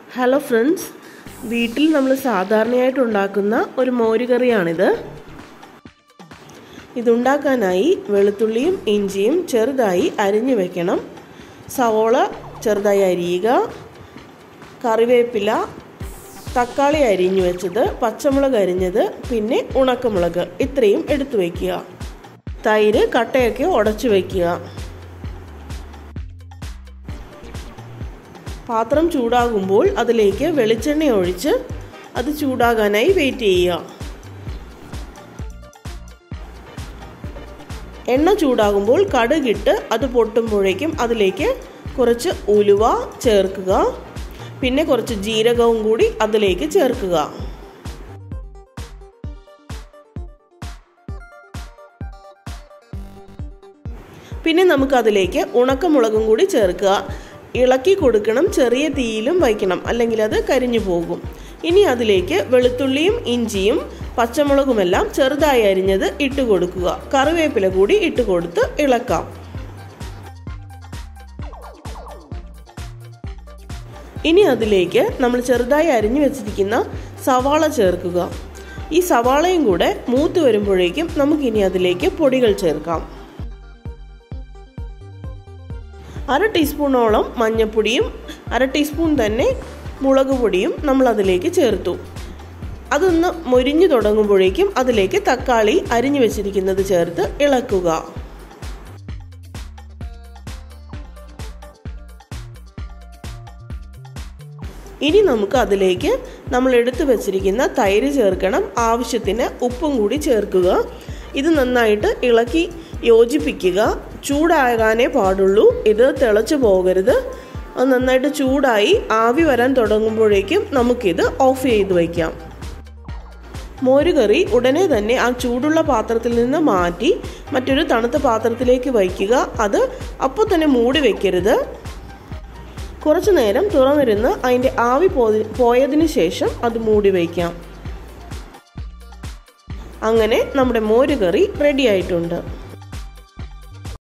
hello friends വീട്ടിൽ നമ്മൾ സാധാരണയായിട്ട് ഉണ്ടാക്കുന്ന ഒരു മോരുകറിയാണിത് ഇതുണ്ടാക്കാനായി വെളുത്തുള്ളിയും ഇഞ്ചിയും ചെറുതായി അരിഞ്ഞു വെക്കണം സവോള ചെറുതായി അരിയുക കറിവേപ്പില തക്കാളി അരിഞ്ഞു വെച്ചത് പച്ചമുളക് അരിഞ്ഞത് പിന്നെ ഉണക്കമുളക് ഇത്രയും എടുത്തു വയ്ക്കുക തൈര് കട്ടയൊക്കെ ഉടച്ചു വയ്ക്കുക പാത്രം ചൂടാകുമ്പോൾ അതിലേക്ക് വെളിച്ചെണ്ണ ഒഴിച്ച് അത് ചൂടാകാനായി വെയിറ്റ് ചെയ്യുക എണ്ണ ചൂടാകുമ്പോൾ കടുകിട്ട് അത് പൊട്ടുമ്പോഴേക്കും അതിലേക്ക് കുറച്ച് ഉലുവ ചേർക്കുക പിന്നെ കുറച്ച് ജീരകവും കൂടി അതിലേക്ക് ചേർക്കുക പിന്നെ നമുക്ക് അതിലേക്ക് ഉണക്കമുളകും കൂടി ചേർക്കുക ഇളക്കി കൊടുക്കണം ചെറിയ തീയിലും വയ്ക്കണം അല്ലെങ്കിൽ അത് കരിഞ്ഞു പോകും ഇനി അതിലേക്ക് വെളുത്തുള്ളിയും ഇഞ്ചിയും പച്ചമുളകുമെല്ലാം ചെറുതായി അരിഞ്ഞത് ഇട്ട് കൊടുക്കുക കറിവേപ്പില കൂടി ഇട്ട് കൊടുത്ത് ഇളക്കാം ഇനി അതിലേക്ക് നമ്മൾ ചെറുതായി അരിഞ്ഞു വെച്ചിരിക്കുന്ന സവാള ചേർക്കുക ഈ സവാളയും കൂടെ മൂത്ത് വരുമ്പോഴേക്കും നമുക്കിനി അതിലേക്ക് പൊടികൾ ചേർക്കാം അര ടീസ്പൂണോളം മഞ്ഞൾപ്പൊടിയും അര ടീസ്പൂൺ തന്നെ മുളക് പൊടിയും നമ്മൾ അതിലേക്ക് ചേർത്തു അതൊന്ന് മൊരിഞ്ഞു തുടങ്ങുമ്പോഴേക്കും അതിലേക്ക് തക്കാളി അരിഞ്ഞു വെച്ചിരിക്കുന്നത് ചേർത്ത് ഇളക്കുക ഇനി നമുക്ക് അതിലേക്ക് നമ്മൾ എടുത്തു വെച്ചിരിക്കുന്ന തൈര് ചേർക്കണം ആവശ്യത്തിന് ഉപ്പും കൂടി ചേർക്കുക ഇത് നന്നായിട്ട് ഇളക്കി യോജിപ്പിക്കുക ചൂടാകാനേ പാടുള്ളൂ ഇത് തിളച്ചു പോകരുത് അത് നന്നായിട്ട് ചൂടായി ആവി വരാൻ തുടങ്ങുമ്പോഴേക്കും നമുക്കിത് ഓഫ് ചെയ്ത് വയ്ക്കാം മോരുകറി ഉടനെ തന്നെ ആ ചൂടുള്ള പാത്രത്തിൽ നിന്ന് മാറ്റി മറ്റൊരു തണുത്ത പാത്രത്തിലേക്ക് വയ്ക്കുക അത് അപ്പോൾ തന്നെ മൂടി വെക്കരുത് കുറച്ചു നേരം തുറന്നിരുന്ന് അതിൻ്റെ ആവി പോയതിനു ശേഷം അത് മൂടി വയ്ക്കാം അങ്ങനെ നമ്മുടെ മോരുകറി റെഡി ആയിട്ടുണ്ട്